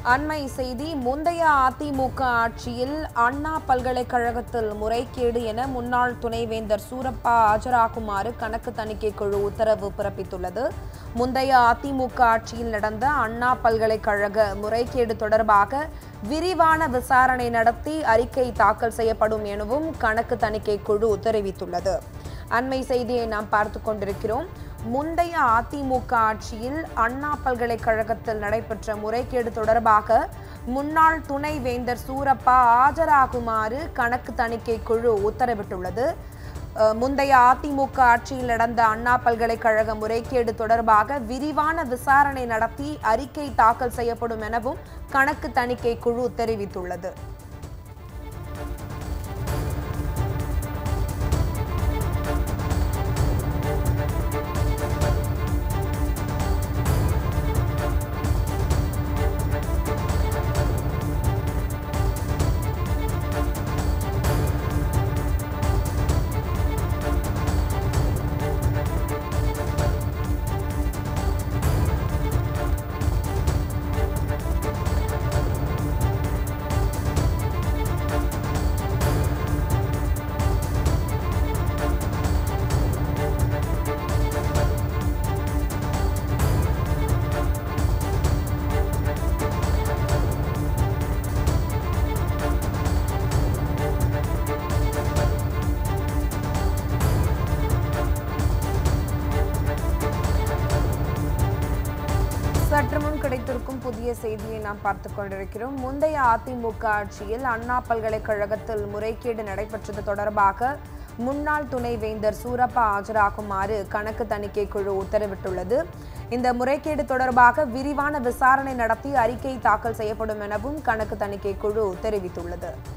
அண்மை செய்தி முந்தைய அதிமுக ஆட்சியில் அண்ணா பல்கலைக்கழகத்தில் முறைகேடு என முன்னாள் துணைவேந்தர் சூரப்பா ஆஜராகுமாறு கணக்கு தணிக்கை குழு உத்தரவு பிறப்பித்துள்ளது முந்தைய அதிமுக ஆட்சியில் நடந்த அண்ணா பல்கலைக்கழக முறைகேடு தொடர்பாக விரிவான விசாரணை நடத்தி அறிக்கை தாக்கல் செய்யப்படும் எனவும் கணக்கு தணிக்கை குழு தெரிவித்துள்ளது அண்மை செய்தியை நாம் பார்த்து கொண்டிருக்கிறோம் முந்தைய அதிமுக ஆட்சியில் அண்ணா பல்கலைக்கழகத்தில் நடைபெற்ற முறைகேடு தொடர்பாக முன்னாள் துணை வேந்தர் சூரப்பா ஆஜராகுமாறு கணக்கு தணிக்கை குழு உத்தரவிட்டுள்ளது அஹ், முந்தைய அதிமுக ஆட்சியில் நடந்த அண்ணா பல்கலைக்கழக முறைகேடு தொடர்பாக விரிவான விசாரணை நடத்தி அறிக்கை தாக்கல் செய்யப்படும் எனவும் கணக்கு தணிக்கை குழு தெரிவித்துள்ளது சற்று முன் கிடைத்திருக்கும் புதிய செய்தியை நாம் பார்த்துக் கொண்டிருக்கிறோம் முந்தைய அதிமுக ஆட்சியில் அண்ணா பல்கலைக்கழகத்தில் முறைகேடு நடைபெற்றது தொடர்பாக முன்னாள் துணைவேந்தர் சூரப்பா ஆஜராகுமாறு கணக்கு தணிக்கை குழு உத்தரவிட்டுள்ளது இந்த முறைகேடு தொடர்பாக விரிவான விசாரணை நடத்தி அறிக்கை தாக்கல் செய்யப்படும் எனவும் கணக்கு தணிக்கை குழு தெரிவித்துள்ளது